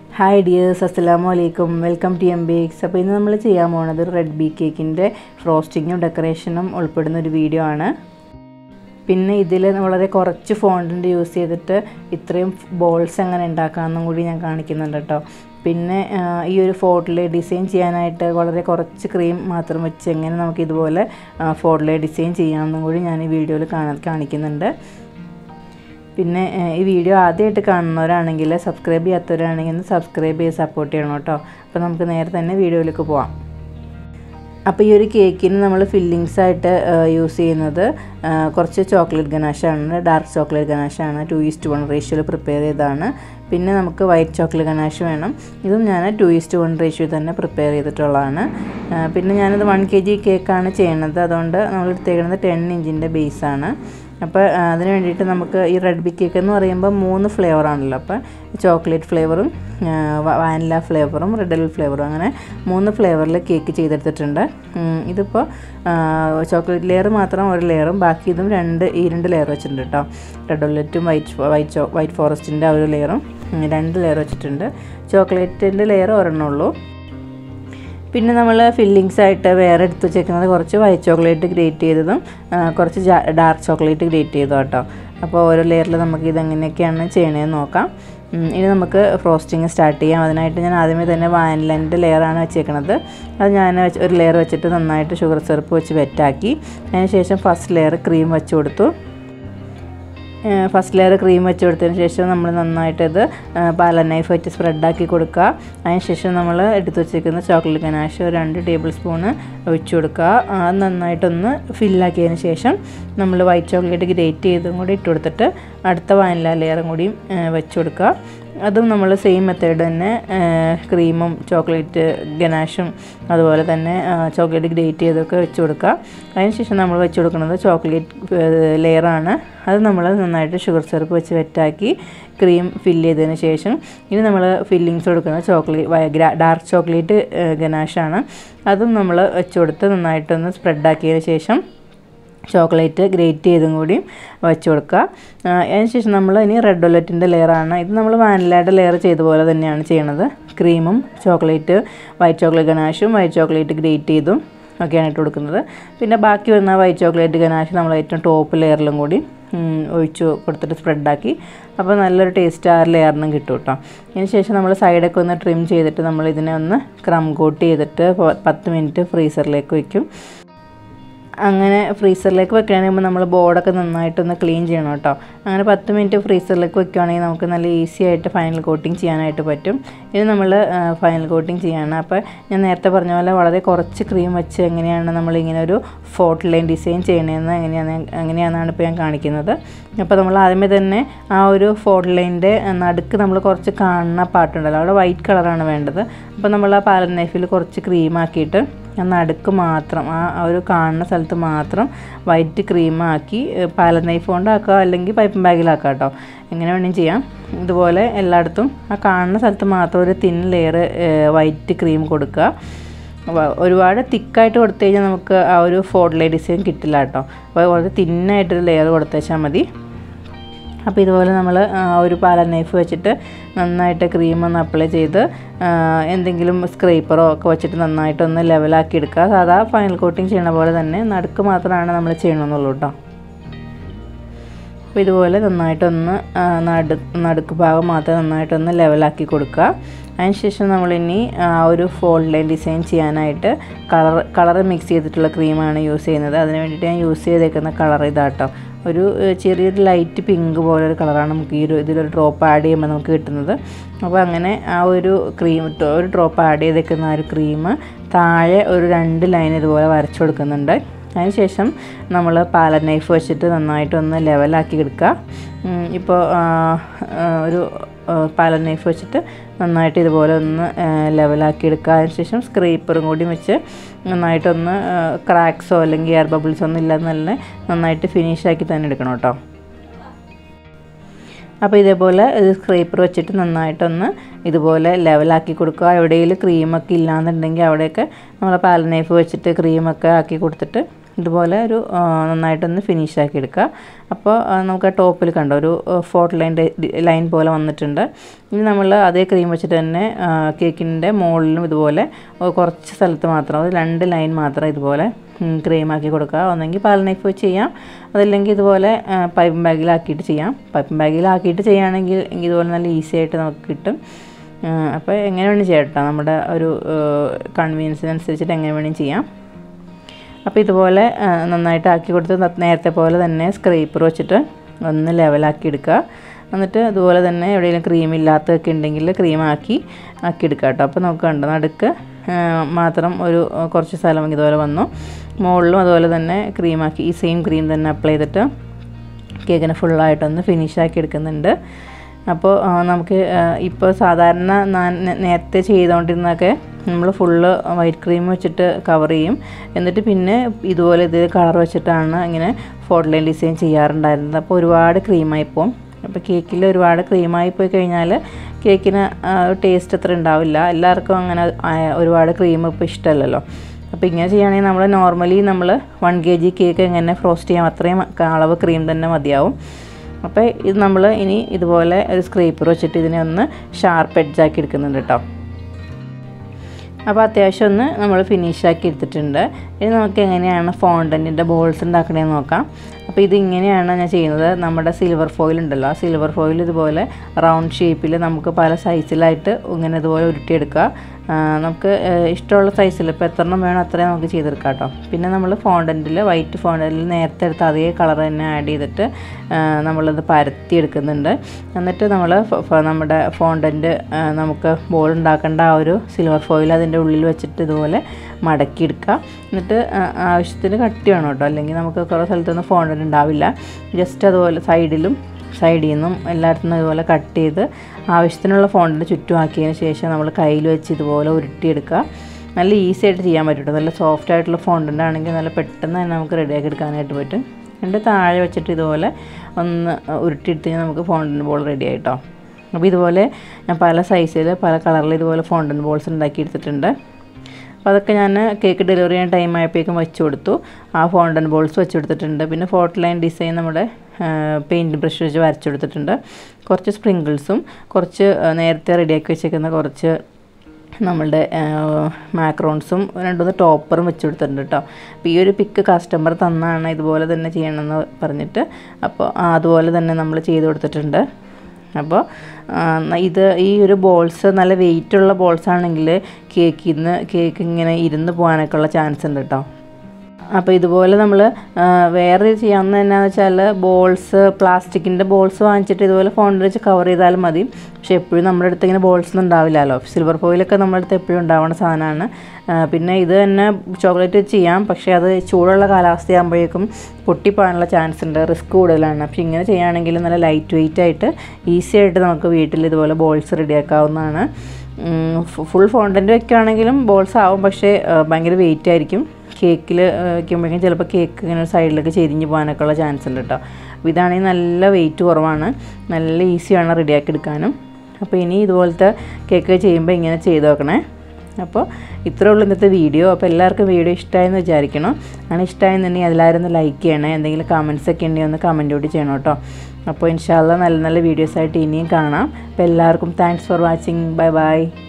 hi dears അസ്സലാമു അലൈക്കും welcome to M bakes അപ്പോൾ ഇന്ന് നമ്മൾ ചെയ്യാൻ പോകുന്നത് ഒരു റെഡ് ബീ കേക്കിൻ്റെ ഫ്രോസ്റ്റിങ്ങും ഡെക്കറേഷനും ഉൾപ്പെടുന്ന ഒരു വീഡിയോ ആണ് പിന്നെ ഇതിൽ വളരെ കുറച്ച് ഫോണ്ടിൻ്റെ യൂസ് ചെയ്തിട്ട് ഇത്രയും ബോൾസ് എങ്ങനെ ഉണ്ടാക്കാമെന്നും കൂടി ഞാൻ കാണിക്കുന്നുണ്ട് കേട്ടോ പിന്നെ ആ, ഈ ഒരു ഫോട്ടിൽ ഡിസൈൻ ചെയ്യാനായിട്ട് വളരെ കുറച്ച് ക്രീം മാത്രം വെച്ച് എങ്ങനെ നമുക്ക് ഇതുപോലെ ഫോട്ടിൽ ഡിസൈൻ ചെയ്യാമെന്നും കൂടി ഞാൻ ഈ വീഡിയോയിൽ കാണിക്കുന്നുണ്ട് പിന്നെ ഏഹ്, ഈ വീഡിയോ ആദ്യമായിട്ട് കാണുന്നവരാണെങ്കിൽ സബ്സ്ക്രൈബ് ചെയ്യാത്തവരാണെങ്കിൽ ഒന്ന് സബ്സ്ക്രൈബ് ചെയ്ത് സപ്പോർട്ട് ചെയ്യണം കേട്ടോ അപ്പോൾ നമുക്ക് നേരെ തന്നെ വീഡിയോയിലേക്ക് പോവാം അപ്പോൾ ഈ ഒരു കേക്കിന് നമ്മൾ ഫില്ലിങ്സ് ആയിട്ട് യൂസ് ചെയ്യുന്നത് ആ, കുറച്ച് ചോക്ലേറ്റ് ഗനാഷാണ് ഡാർക്ക് ചോക്ലേറ്റ് ഗനാഷാണ് ടു ഈസ്റ്റ് വൺ റേഷ്യോയിൽ പ്രിപ്പയർ ചെയ്തതാണ് പിന്നെ നമുക്ക് വൈറ്റ് ചോക്ലേറ്റ് ഗനാഷ് വേണം ഇതും ഞാൻ ടു ഈസ്റ്റ് വൺ റേഷ്യോ തന്നെ പ്രിപ്പയർ ചെയ്തിട്ടുള്ളതാണ് ആ, പിന്നെ ഞാനത് വൺ കെ ജി കേക്കാണ് ചെയ്യണത് അതുകൊണ്ട് നമ്മൾ എടുത്തേക്കുന്നത് ടെൻ ഇഞ്ചിൻ്റെ ബേസാണ് അപ്പോൾ ആ, അതിന് വേണ്ടിയിട്ട് നമുക്ക് ഈ റെഡ് ബി കേക്ക് എന്ന് പറയുമ്പോൾ മൂന്ന് ഫ്ലേവറാണല്ലോ അപ്പോൾ ചോക്ലേറ്റ് ഫ്ലേവറും വാനില ഫ്ലേവറും റെഡ് വെൽവെറ്റ് ഫ്ലേവറും അങ്ങനെ മൂന്ന് ഫ്ലേവറിൽ കേക്ക് ചെയ്തെടുത്തിട്ടുണ്ട് ഉം, ഇതിപ്പോൾ ചോക്ലേറ്റ് ലെയർ മാത്രം ഒരു ലെയറും ബാക്കി ഇതും രണ്ട് ഈ രണ്ട് ലെയർ വെച്ചിട്ടുണ്ട് കേട്ടോ റെഡ് വെൽവെറ്റും വൈറ്റ് വൈറ്റ് ചോ വൈറ്റ് ഫോറസ്റ്റിൻ്റെ ആ ഒരു ലെയറും ഉം, രണ്ട് ലെയർ വെച്ചിട്ടുണ്ട് ചോക്ലേറ്റിൻ്റെ ലെയർ ഒരെണ്ണേ ഉള്ളൂ പിന്നെ നമ്മൾ ഫില്ലിങ്സ് ആയിട്ട് വേറെ എടുത്ത് വെച്ചേക്കുന്നത് കുറച്ച് വൈറ്റ് ചോക്ലേറ്റ് ഗ്രേറ്റ് ചെയ്തതും ആ, കുറച്ച് ഡാർക്ക് ചോക്ലേറ്റ് ഗ്രേറ്റ് ചെയ്തതും കേട്ടോ അപ്പോൾ ഓരോ ലെയറിൽ നമുക്ക് ഇതെങ്ങനെയൊക്കെയാണ് ചെയ്യണതെന്ന് നോക്കാം ഉം, ഇനി നമുക്ക് ഫ്രോസ്റ്റിങ് സ്റ്റാർട്ട് ചെയ്യാം അതിനായിട്ട് ഞാൻ ആദ്യമേ തന്നെ വാനിലൻ്റെ ലെയറാണ് വെച്ചേക്കണത് അത് ഞാൻ വെച്ച് ഒരു ലെയർ വെച്ചിട്ട് നന്നായിട്ട് ഷുഗർ സിറപ്പ് വെച്ച് വെറ്റാക്കി അതിന് ശേഷം ഫസ്റ്റ് ലെയർ ക്രീം വെച്ച് കൊടുത്തു ഫസ്റ്റ് ലെയർ ക്രീം വെച്ച് കൊടുത്തതിന് ശേഷം നമ്മൾ നന്നായിട്ടത് പാല നൈഫ് വെച്ച് സ്പ്രെഡാക്കി കൊടുക്കുക അതിന് ശേഷം നമ്മൾ എടുത്ത് വെച്ചിരിക്കുന്ന ചോക്ലേറ്റ് ഗനാഷ് ഒരു രണ്ട് ടേബിൾ സ്പൂണ് ഒഴിച്ചു കൊടുക്കുക അത് നന്നായിട്ടൊന്ന് ഫില്ലാക്കിയതിന് ശേഷം നമ്മൾ വൈറ്റ് ചോക്ലേറ്റ് ഗ്രേറ്റ് ചെയ്തും കൂടി ഇട്ട് കൊടുത്തിട്ട് അടുത്ത വാനില ലെയറും കൂടിയും വെച്ച് കൊടുക്കുക അതും നമ്മൾ സെയിം മെത്തേഡ് തന്നെ ക്രീമും ചോക്ലേറ്റ് ഗനാഷും അതുപോലെ തന്നെ ചോക്ലേറ്റ് ഗ്രേറ്റ് ചെയ്തൊക്കെ വെച്ച് കൊടുക്കുക അതിനുശേഷം നമ്മൾ വെച്ച് കൊടുക്കുന്നത് ചോക്ലേറ്റ് ലെയറാണ് അത് നമ്മൾ നന്നായിട്ട് ഷുഗർ സിറപ്പ് വെച്ച് വെറ്റാക്കി ക്രീം ഫില്ല് ചെയ്തതിന് ശേഷം ഇനി നമ്മൾ ഫില്ലിങ്സ് കൊടുക്കുന്നത് ചോക്ലേറ്റ് ഡാർക്ക് ചോക്ലേറ്റ് ഗനാഷാണ് അതും നമ്മൾ വെച്ച് കൊടുത്ത് നന്നായിട്ടൊന്ന് സ്പ്രെഡാക്കിയതിന് ശേഷം ചോക്ലേറ്റ് ഗ്രേറ്റ് ചെയ്തും കൂടി വെച്ച് കൊടുക്കുക ആ, അതിനുശേഷം നമ്മൾ ഇനി റെഡ് വെല്ലറ്റിൻ്റെ ലെയറാണ് ഇത് നമ്മൾ വാനിലയുടെ ലെയർ ചെയ്ത പോലെ തന്നെയാണ് ചെയ്യണത് ക്രീമും ചോക്ലേറ്റ് വൈറ്റ് ചോക്ലേറ്റ് ഗനാഷും വൈറ്റ് ചോക്ലേറ്റ് ഗ്രേറ്റ് ചെയ്തും ഒക്കെയാണ് ഇട്ട് കൊടുക്കുന്നത് പിന്നെ ബാക്കി വരുന്ന വൈറ്റ് ചോക്ലേറ്റ് ഗനാഷ് നമ്മൾ ഏറ്റവും ടോപ്പ് ലെയറിലും കൂടി ഉം, ഒഴിച്ച് കൊടുത്തിട്ട് സ്പ്രെഡാക്കി അപ്പോൾ നല്ലൊരു ടേസ്റ്റ് ആ ലെയറിനും കിട്ടും കേട്ടോ അതിന് ശേഷം നമ്മൾ സൈഡൊക്കെ ഒന്ന് ട്രിം ചെയ്തിട്ട് നമ്മൾ ഇതിനെ ഒന്ന് ക്രം കോട്ട് ചെയ്തിട്ട് പ- പത്ത് മിനിറ്റ് ഫ്രീസറിലേക്ക് വയ്ക്കും അങ്ങനെ ഫ്രീസറിലേക്ക് വെക്കുകയാണെങ്കിൽ നമ്മൾ ബോർഡൊക്കെ നന്നായിട്ടൊന്ന് ക്ലീൻ ചെയ്യണം കേട്ടോ അങ്ങനെ പത്ത് മിനിറ്റ് ഫ്രീസറിലേക്ക് വെക്കുകയാണെങ്കിൽ നമുക്ക് നല്ല ഈസി ആയിട്ട് ഫൈനൽ കോട്ടിങ് ചെയ്യാനായിട്ട് പറ്റും ഇത് നമ്മൾ ഫൈനൽ കോട്ടിങ് ചെയ്യാണ് അപ്പോൾ ഞാൻ നേരത്തെ പറഞ്ഞ പോലെ വളരെ കുറച്ച് ക്രീം വെച്ച് എങ്ങനെയാണ് നമ്മൾ ഇങ്ങനെ ഒരു ഫോർട്ട് ലൈൻ ഡിസൈൻ ചെയ്യണതെന്ന് എങ്ങനെയാണ് എങ്ങനെയാണെന്നാണ് ഇപ്പോൾ ഞാൻ കാണിക്കുന്നത് അപ്പോൾ നമ്മൾ ആദ്യമേ തന്നെ ആ ഒരു ഫോർട്ട് ലൈൻ്റെ നടുക്ക് നമ്മൾ കുറച്ച് കാണുന്ന പാട്ടുണ്ടല്ലോ അവിടെ വൈറ്റ് കളറാണ് വേണ്ടത് അപ്പോൾ നമ്മൾ ആ പാലൻ നൈഫിൽ കുറച്ച് ക്രീം ആക്കിയിട്ട് ആ നടുക്ക് മാത്രം ആ ആ ഒരു കാണുന്ന സ്ഥലത്ത് മാത്രം വൈറ്റ് ക്രീമാക്കി പാലൻ നൈഫ് കൊണ്ടാക്കുക അല്ലെങ്കിൽ പൈപ്പ് ബാഗിലാക്കാം കേട്ടോ എങ്ങനെ വേണമെങ്കിലും ചെയ്യാം ഇതുപോലെ എല്ലായിടത്തും ആ കാണുന്ന സ്ഥലത്ത് മാത്രം ഒരു തിൻ ലെയർ വൈറ്റ് ക്രീം കൊടുക്കുക വ- ഒരുപാട് തിക്കായിട്ട് കൊടുത്തു കഴിഞ്ഞാൽ നമുക്ക് ആ ഒരു ഫോർഡ് ലൈ ഡിസൈൻ കിട്ടില്ല കേട്ടോ അപ്പോൾ വളരെ തിന്നായിട്ടൊരു ലെയർ കൊടുത്തേച്ചാൽ മതി അപ്പോൾ ഇതുപോലെ നമ്മൾ ഒരു പാലൻ നൈഫ് വെച്ചിട്ട് നന്നായിട്ട് ക്രീം ഒന്ന് അപ്ലൈ ചെയ്ത് ആ, എന്തെങ്കിലും സ്ക്രൈപ്പറോ ഒക്കെ വെച്ചിട്ട് നന്നായിട്ടൊന്ന് ലെവലാക്കി എടുക്കുക സാധാ ഫൈനൽ കോട്ടിങ് ചെയ്യണ പോലെ തന്നെ നടുക്ക് മാത്രമാണ് നമ്മൾ ചെയ്യണമെന്നുള്ളൂ കേട്ടോ അപ്പോൾ ഇതുപോലെ നന്നായിട്ടൊന്ന് ആ, നടു നടുക്ക് ഭാഗം മാത്രം നന്നായിട്ടൊന്ന് ലെവലാക്കി കൊടുക്കുക അതിനുശേഷം നമ്മളിനി ആ ഒരു ഫോൾഡ് ലൈൻ ഡിസൈൻ ചെയ്യാനായിട്ട് കളർ കളർ മിക്സ് ചെയ്തിട്ടുള്ള ക്രീമാണ് യൂസ് ചെയ്യുന്നത് അതിന് വേണ്ടിയിട്ട് ഞാൻ യൂസ് ചെയ്തേക്കുന്ന കളർ ഇതാട്ടോ ഒരു ഏഹ്, ചെറിയൊരു ലൈറ്റ് പിങ്ക് പോലെ ഒരു കളറാണ് നമുക്ക് ഈ ഒരു ഇതിലൊരു ഡ്രോപ്പ് ആഡ് ചെയ്യുമ്പോൾ നമുക്ക് കിട്ടുന്നത് അപ്പോൾ അങ്ങനെ ആ ഒരു ക്രീം ഒരു ഡ്രോപ്പ് ആഡ് ചെയ്തേക്കുന്ന ആ ഒരു ക്രീം താഴെ ഒരു രണ്ട് ലൈൻ ഇതുപോലെ വരച്ചു കൊടുക്കുന്നുണ്ട് അതിനുശേഷം നമ്മൾ പാലൻ നൈഫ് വെച്ചിട്ട് നന്നായിട്ടൊന്ന് ലെവലാക്കി എടുക്കുക ഉം, ഇപ്പോൾ ആ, ആ, ഒരു ആ, പാലൻ നൈഫ് വെച്ചിട്ട് നന്നായിട്ട് ഇതുപോലെ ഒന്ന് ആ, ലെവലാക്കി എടുക്കുക അതിനുശേഷം സ്ക്രീപ്പറും കൂടി വെച്ച് നന്നായിട്ടൊന്ന് ക്രാക്സോ അല്ലെങ്കിൽ എയർ ബബിൾസോ ഒന്നും ഇല്ലാതെ നല്ല നന്നായിട്ട് ഫിനിഷാക്കി തന്നെ എടുക്കണം കേട്ടോ അപ്പോൾ ഇതേപോലെ ഒരു സ്ക്രേപ്പർ വെച്ചിട്ട് നന്നായിട്ടൊന്ന് ഇതുപോലെ ലെവലാക്കി കൊടുക്കുക എവിടെയെങ്കിലും ക്രീമൊക്കെ ഇല്ലാന്നുണ്ടെങ്കിൽ അവിടെയൊക്കെ നമ്മൾ പാൽ നൈഫ് വെച്ചിട്ട് ക്രീമൊക്കെ ആക്കി കൊടുത്തിട്ട് ഇതുപോലെ ഒരു ആ, നന്നായിട്ടൊന്ന് ഫിനിഷ് ആക്കി എടുക്കുക അപ്പോൾ ആ, നമുക്ക് ആ ടോപ്പിൽ കണ്ടോ ഒരു ഫോർട്ട് ലൈൻ്റെ ലൈൻ പോലെ വന്നിട്ടുണ്ട് ഇനി നമ്മൾ അതേ ക്രീം വെച്ചിട്ട് തന്നെ കേക്കിൻ്റെ മുകളിലും ഇതുപോലെ ഒ- കുറച്ച് സ്ഥലത്ത് മാത്രം ഒരു രണ്ട് ലൈൻ മാത്രം ഇതുപോലെ ക്രീം ആക്കി കൊടുക്കുക ഒന്നെങ്കിൽ പാൽ നൈഫ് വെച്ച് ചെയ്യാം അതല്ലെങ്കിൽ ഇതുപോലെ പൈപ്പ് ബാഗിലാക്കിയിട്ട് ചെയ്യാം പൈപ്പ് ബാഗിലാക്കിയിട്ട് ചെയ്യുകയാണെങ്കിൽ എങ്കിൽ ഇതുപോലെ നല്ല ഈസി ആയിട്ട് നമുക്ക് കിട്ടും അപ്പോൾ എങ്ങനെ വേണമെങ്കിൽ ചെയ്യാം കേട്ടോ നമ്മുടെ ഒരു കൺവീനിയൻസിനനുസരിച്ചിട്ട് എങ്ങനെ വേണമെങ്കിൽ ചെയ്യാം അപ്പോൾ ഇതുപോലെ ആ, നന്നായിട്ട് ആക്കി കൊടുത്ത് ന- നേരത്തെ പോലെ തന്നെ സ്ക്രേപ്പർ വെച്ചിട്ട് ഒന്ന് ലെവലാക്കി എടുക്കുക എന്നിട്ട് അതുപോലെ തന്നെ എവിടെയെങ്കിലും ക്രീം ഇല്ലാത്തതൊക്കെ ഉണ്ടെങ്കിൽ ക്രീം ആക്കി ആക്കി എടുക്കുക കേട്ടോ അപ്പോൾ നമുക്ക് കണ്ടോ നടുക്ക് ആ, മാത്രം ഒരു ആ, കുറച്ച് സ്ഥലം ഇതുപോലെ വന്നു മുകളിലും അതുപോലെ തന്നെ ക്രീമാക്കി ഈ സെയിം ക്രീം തന്നെ അപ്ലൈ ചെയ്തിട്ട് കേക്കിനെ ഫുള്ളായിട്ടൊന്ന് ഫിനിഷാക്കി എടുക്കുന്നുണ്ട് അപ്പോൾ ആ, നമുക്ക് ഇപ്പോൾ സാധാരണ ഞാൻ നേ- നേരത്തെ ചെയ്തുകൊണ്ടിരുന്നതൊക്കെ നമ്മൾ ഫുള്ള് വൈറ്റ് ക്രീം വെച്ചിട്ട് കവർ ചെയ്യും എന്നിട്ട് പിന്നെ ഇതുപോലെ ഇത് കളർ വെച്ചിട്ടാണ് ഇങ്ങനെ ഫോട്ടോ ലൈൻ ഡിസൈൻ ചെയ്യാറുണ്ടായിരുന്നത് അപ്പോൾ ഒരുപാട് ക്രീമായി പോകും അപ്പോൾ കേക്കിൽ ഒരുപാട് ക്രീമായി പോയി കഴിഞ്ഞാൽ കേക്കിന് ടേസ്റ്റ് അത്ര ഉണ്ടാവില്ല എല്ലാവർക്കും അങ്ങനെ ആ, ഒരുപാട് ക്രീം ഇപ്പോൾ ഇഷ്ടമല്ലല്ലോ അപ്പോൾ ഇങ്ങനെ ചെയ്യുകയാണെങ്കിൽ നമ്മൾ നോർമലി നമ്മൾ വൺ കെ ജി കേക്ക് എങ്ങനെ ഫ്രോസ്റ്റ് ചെയ്യാം അത്രയും അളവ് ക്രീം തന്നെ മതിയാവും അപ്പോൾ ഇത് നമ്മൾ ഇനി ഇതുപോലെ ഒരു സ്ക്രേപ്പർ വെച്ചിട്ട് ഇതിനെ ഒന്ന് ഷാർപ്പ് എഡ്ജാക്കി എടുക്കുന്നുണ്ട് കേട്ടോ അപ്പോൾ അത്യാവശ്യം ഒന്ന് നമ്മൾ ഫിനിഷാക്കി എടുത്തിട്ടുണ്ട് ഇനി നമുക്ക് എങ്ങനെയാണ് ഫോണ്ടൻറ്റിൻ്റെ ബോൾസ് ഉണ്ടാക്കണേന്ന് നോക്കാം അപ്പോൾ ഇത് ഇങ്ങനെയാണ് ഞാൻ ചെയ്യുന്നത് നമ്മുടെ സിൽവർ ഫോയിൽ ഉണ്ടല്ലോ ആ സിൽവർ ഫോയിൽ ഇതുപോലെ റൗണ്ട് ഷേപ്പിൽ നമുക്ക് പല സൈസിലായിട്ട് ഇങ്ങനെ ഇതുപോലെ ഉരുട്ടിയെടുക്കുക ആ, നമുക്ക് ആ, ഇഷ്ടമുള്ള സൈസിൽ ഇപ്പോൾ എത്ര എണ്ണം വേണം അത്രയും നമുക്ക് ചെയ്തെടുക്കാം കേട്ടോ പിന്നെ നമ്മൾ ഫോണ്ടൻറ്റിൽ വൈറ്റ് ഫോണ്ടൻറ്റിൽ നേരത്തെ എടുത്ത അതേ കളർ തന്നെ ആഡ് ചെയ്തിട്ട് ആ, നമ്മളത് പരത്തി എടുക്കുന്നുണ്ട് എന്നിട്ട് നമ്മൾ നമ്മുടെ ഫോണ്ടൻറ്റ് നമുക്ക് ബോൾ ഉണ്ടാക്കേണ്ട ആ ഒരു സിൽവർ ഫോയിൽ അതിൻ്റെ ഉള്ളിൽ വെച്ചിട്ട് ഇതുപോലെ മടക്കിയെടുക്കുക എന്നിട്ട് ആ, ആവശ്യത്തിന് കട്ടി വേണം കേട്ടോ അല്ലെങ്കിൽ നമുക്ക് കുറേ സ്ഥലത്തൊന്നും ഫോണ്ടൻറ്റ് ഉണ്ടാവില്ല ജസ്റ്റ് അതുപോലെ സൈഡിലും സൈഡിൽ നിന്നും എല്ലായിടത്തു നിന്നും ഇതുപോലെ കട്ട് ചെയ്ത് ആവശ്യത്തിനുള്ള ഫോണ്ടിന് ചുറ്റുമാക്കിയതിന് ശേഷം നമ്മൾ കയ്യിൽ വെച്ച് ഇതുപോലെ ഉരുട്ടിയെടുക്കുക നല്ല ഈസി ആയിട്ട് ചെയ്യാൻ പറ്റും കേട്ടോ നല്ല സോഫ്റ്റ് ആയിട്ടുള്ള ഫോണ്ടിൻ്റെ ആണെങ്കിൽ നല്ല പെട്ടെന്ന് തന്നെ നമുക്ക് റെഡിയാക്കി എടുക്കാനായിട്ട് പറ്റും എന്നിട്ട് താഴെ വെച്ചിട്ട് ഇതുപോലെ ഒന്ന് ഉരുട്ടിയെടുത്ത് കഴിഞ്ഞാൽ നമുക്ക് ഫോണ്ടിൻ്റെ ബോൾ റെഡി ആയിട്ടോ അപ്പോൾ ഇതുപോലെ ഞാൻ പല സൈസിൽ പല കളറിൽ ഇതുപോലെ ഫോണ്ടൻ ബോൾസ് ഉണ്ടാക്കി എടുത്തിട്ടുണ്ട് അപ്പോൾ അതൊക്കെ ഞാൻ കേക്ക് ഡെലിവറി ചെയ്യാൻ ടൈം ആയപ്പോഴേക്കും വെച്ച് കൊടുത്തു ആ ഫോണ്ടൻ ബോൾസ് വെച്ച് കൊടുത്തിട്ടുണ്ട് പിന്നെ ഫോട്ടോ ലൈൻ ഡിസൈൻ നമ്മുടെ പെയിൻറ്റ് ബ്രഷ് വെച്ച് വരച്ചു കൊടുത്തിട്ടുണ്ട് കുറച്ച് സ്പ്രിങ്കിൾസും കുറച്ച് ആ, നേരത്തെ റെഡിയാക്കി വെച്ചേക്കുന്ന കുറച്ച് നമ്മളുടെ മാക്രോൺസും രണ്ടുമൂന്ന് ടോപ്പറും വെച്ച് കൊടുത്തിട്ടുണ്ട് കേട്ടോ അപ്പോൾ ഈ ഒരു പിക്ക് കസ്റ്റമർ തന്നാണ് ഇതുപോലെ തന്നെ ചെയ്യണമെന്ന് പറഞ്ഞിട്ട് അപ്പോൾ ആ, അതുപോലെ തന്നെ നമ്മൾ ചെയ്ത് കൊടുത്തിട്ടുണ്ട് അപ്പോൾ ആ, ഇത് ഈ ഒരു ബോൾസ് നല്ല വെയിറ്റുള്ള ബോൾസ് ആണെങ്കിൽ കേക്കിൽ നിന്ന് കേക്ക് ഇങ്ങനെ ഇരുന്ന് പോകാനൊക്കെ ഉള്ള ചാൻസ് ഉണ്ട് കേട്ടോ അപ്പോൾ ഇതുപോലെ നമ്മൾ വേറെ ചെയ്യാവുന്ന എന്നാന്ന് വെച്ചാൽ ബോൾസ് പ്ലാസ്റ്റിക്കിൻ്റെ ബോൾസ് വാങ്ങിച്ചിട്ട് ഇതുപോലെ ഫോണിൽ വെച്ച് കവർ ചെയ്താലും മതി പക്ഷേ എപ്പോഴും നമ്മുടെ അടുത്ത് ഇങ്ങനെ ബോൾസ് ഒന്നും ഉണ്ടാവില്ലല്ലോ സിൽവർ ഫോയിലൊക്കെ നമ്മുടെ അടുത്ത് എപ്പോഴും ഉണ്ടാവുന്ന സാധനമാണ് ആ, പിന്നെ ഇത് തന്നെ ചോക്ലേറ്റ് വെച്ച് ചെയ്യാം പക്ഷേ അത് ചൂടുള്ള കാലാവസ്ഥയാകുമ്പോഴേക്കും പൊട്ടിപ്പോകാനുള്ള ചാൻസ് ഉണ്ട് റിസ്ക് കൂടുതലാണ് പക്ഷേ ഇങ്ങനെ ചെയ്യുകയാണെങ്കിൽ നല്ല ലൈറ്റ് വെയിറ്റ് ആയിട്ട് ഈസി ആയിട്ട് നമുക്ക് വീട്ടിൽ ഇതുപോലെ ബോൾസ് റെഡിയാക്കാവുന്നതാണ് ഫുൾ ഫോണ്ടൻറ്റ് വെക്കുകയാണെങ്കിലും ബോൾസ് ആവും പക്ഷേ ആ, ഭയങ്കര വെയിറ്റ് ആയിരിക്കും കേക്കിൽ വയ്ക്കുമ്പോഴേക്കും ചിലപ്പോൾ കേക്ക് ഇങ്ങനെ സൈഡിലൊക്കെ ചെരിഞ്ഞ് പോകാനൊക്കെ ഉള്ള ചാൻസ് ഉണ്ട് കേട്ടോ അപ്പോൾ ഇതാണെങ്കിൽ നല്ല വെയിറ്റ് കുറവാണ് നല്ല ഈസിയാണ് റെഡിയാക്കി എടുക്കാനും അപ്പോൾ ഇനി ഇതുപോലത്തെ കേക്ക് ചെയ്യുമ്പോൾ ഇങ്ങനെ ചെയ്ത് നോക്കണേ അപ്പോൾ ഇത്രേ ഉള്ളൂ ഇന്നത്തെ വീഡിയോ അപ്പോൾ എല്ലാവർക്കും വീഡിയോ ഇഷ്ടമായെന്ന് വിചാരിക്കണം അങ്ങനെ ഇഷ്ടമായെന്നുണ്ടെങ്കിൽ എല്ലാവരും ഒന്ന് ലൈക്ക് ചെയ്യണേ എന്തെങ്കിലും കമൻസ് ഒക്കെ ഉണ്ടെങ്കിൽ ഒന്ന് കമൻറ്റ് കൂടി ചെയ്യണം കേട്ടോ അപ്പോൾ ഇൻഷാല്ല നല്ല നല്ല വീഡിയോസായിട്ട് ഇനിയും കാണാം അപ്പോൾ എല്ലാവർക്കും thanks for watching bye by